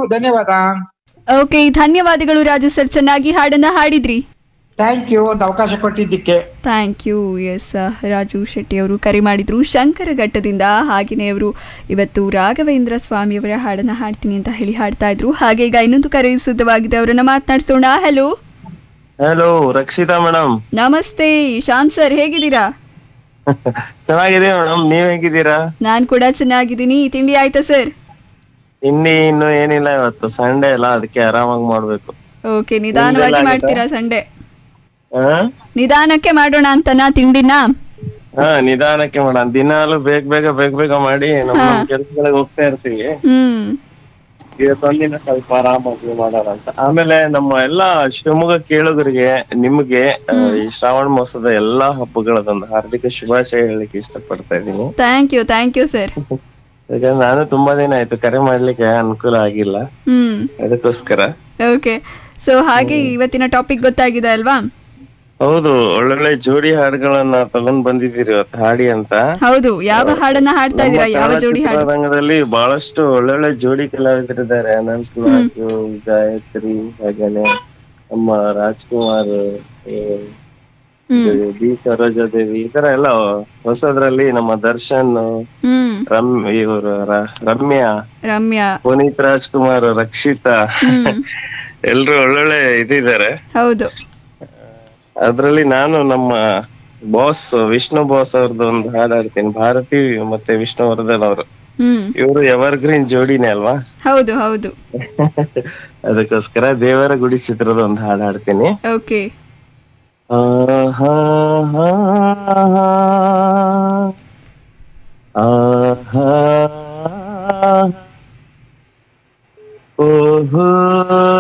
ಧನ್ಯವಾದ ಓಕೆ ಧನ್ಯವಾದಗಳು ರಾಜು ಸರ್ ಚೆನ್ನಾಗಿ ಹಾಡನ್ನ ಹಾಡಿದ್ರಿ ಥ್ಯಾಂಕ್ ಯು ಒಂದು ಅವಕಾಶ ಕೊಟ್ಟಿದ್ದಕ್ಕೆ thank you S Raju Shetty ಅವರು ಕರೆ ಮಾಡಿದ್ರು ಶಂಕರಘಟ್ಟದಿಂದ ಹಾಗೆಯೇ ಅವರು ಇವತ್ತು ರಾಘವೇಂದ್ರ ಸ್ವಾಮಿಯವರ ಹಾಡನ್ನ ಹಾಡ್ತೀನಿ ಅಂತ ಹೇಳಿ ಹಾಡ್ತಾ ಇದ್ರು ಹಾಗೆ ಈಗ ಇನ್ನೊಂದು ಕರೆ ಸಿದ್ಧವಾಗಿದೆ ಅವರನ್ನ ಮಾತನಾಡಿಸೋಣ ಹಲೋ ಹಲೋ ರಕ್ಷಿತಾ ಮೇಡಮ್ ನಮಸ್ತೆ ಶಾಂತ್ ಸರ್ ಹೇಗಿದ್ದೀರಾ ಚೆನ್ನಾಗಿದೆ ಮೇಡಮ್ ನೀವ್ ಹೇಗಿದ್ದೀರಾ ನಾನು ಕೂಡ ಚೆನ್ನಾಗಿದ್ದೀನಿ ತಿಂಡಿ ಆಯ್ತಾ ಸರ್ ಇನ್ನಿ ಇನ್ನು ಏನಿಲ್ಲ ಇವತ್ತು ಸಂಡೇ ಅಲ್ಲ ಅದಕ್ಕೆ ಆರಾಮಾಗಿ ಮಾಡ್ಬೇಕು ಓಕೆ ನಿಧಾನವಾಗಿ ಮಾಡ್ತೀರಾ ಸಂಡೆ ಹಾ ನಿಧಾನಕ್ಕೆ ಮಾಡೋಣ ಅಂತನಾ ತಿಂಡಿನ ಹಾ ನಿಧಾನಕ್ಕೆ ಮಾಡೋಣ ದಿನಾಲು ಬೇಗ ಬೇಗ ಬೇಗ ಬೇಗ ಮಾಡಿ ನಮ್ಮ ಕೆಲ್ಸಗಳಿಗೆ ಹೋಗ್ತಾ ಇರ್ತೀವಿ ಹ್ಮ್ ಇವತ್ತೊಂದಿನ ಸ್ವಲ್ಪ ಆರಾಮಾಗಿ ಮಾಡೋಣ ಅಂತ ಆಮೇಲೆ ನಮ್ಮ ಎಲ್ಲಾ ಶಿವಮೊಗ್ಗ ಕೇಳುಗರಿಗೆ ನಿಮ್ಗೆ ಆ, ಈ ಶ್ರಾವಣ ಮಾಸದ ಎಲ್ಲಾ ಹಬ್ಬಗಳದೊಂದು ಹಾರ್ದಿಕ ಶುಭಾಶಯ ಹೇಳಲಿಕ್ಕೆ ಇಷ್ಟಪಡ್ತಾ ಇದ್ದೀನಿ thank you thank you sir ಯಾಕಂದ್ರೆ ನಾನು ತುಂಬಾ ದಿನ ಆಯ್ತು ಕರೆ ಮಾಡ್ಲಿಕ್ಕೆ ಅನುಕೂಲ ಆಗಿಲ್ಲ ಹ್ಮ್ ಅದಕ್ಕೋಸ್ಕರ ಓಕೆ ಸೊ ಹಾಗೆ ಇವತ್ತಿನ ಟಾಪಿಕ್ ಗೊತ್ತಾಗಿದೆ ಅಲ್ವಾ ಹೌದು ಒಳ್ಳೊಳ್ಳೆ ಜೋಡಿ ಹಾಡುಗಳನ್ನ ತಗೊಂಡ್ ಬಂದಿದ್ದೀರಿ ಇವತ್ತು ಹಾಡಿ ಅಂತ ಹೌದು ಯಾವ ಹಾಡನ್ನ ಹಾಡ್ತಾ ಇದ್ದೀರಾ ಯಾವ ಜೋಡಿ ಹಾಡು ರಂಗದಲ್ಲಿ ಬಹಳಷ್ಟು ಒಳ್ಳೊಳ್ಳೆ ಜೋಡಿ ಕಲಾವಿದರಿದ್ದಾರೆ ಅನಂತ್ ರಾಜು ಗಾಯತ್ರಿ ಹಾಗೇನೆ ನಮ್ಮ ರಾಜ್ಕುಮಾರ್ ಈ, ಹ್ಮ್ ಬಿ ಸರೋಜಾದೇವಿ ಈ ತರ ಎಲ್ಲ ಹೊಸದ್ರಲ್ಲಿ ನಮ್ಮ ದರ್ಶನ್ ಹ್ಮ್ ರಮ್ ಇವರು ರಮ್ಯಾ ರಮ್ಯಾ ಪುನೀತ್ ರಾಜ್ಕುಮಾರ್ ರಕ್ಷಿತಾ ಹ್ಮ್ ಎಲ್ರು ಒಳ್ಳೊಳ್ಳೆ ಇದಿದ್ದಾರೆ ಹೌದು ಅದ್ರಲ್ಲಿ ನಾನು ನಮ್ಮ ಬಾಸ್ ವಿಷ್ಣು ಬಾಸ್ ಅವ್ರದ್ದು ಒಂದು ಹಾಡು ಹಾಡ್ತೀನಿ ಭಾರತಿ ಮತ್ತೆ ವಿಷ್ಣುವರ್ಧನ್ ಅವರು ಹ್ಮ್ ಇವರು ಎವರ್ ಗ್ರೀನ್ ಜೋಡಿನೇ ಅಲ್ವಾ ಹೌದು ಹೌದು ಅದಕ್ಕೋಸ್ಕರ ದೇವರ ಗುಡಿ ಚಿತ್ರದ ಒಂದು ಹಾಡು ಹಾಡ್ತೀನಿ ಓಕೆ ಆಹಾ, ಆಹಾ, ಓಹೋ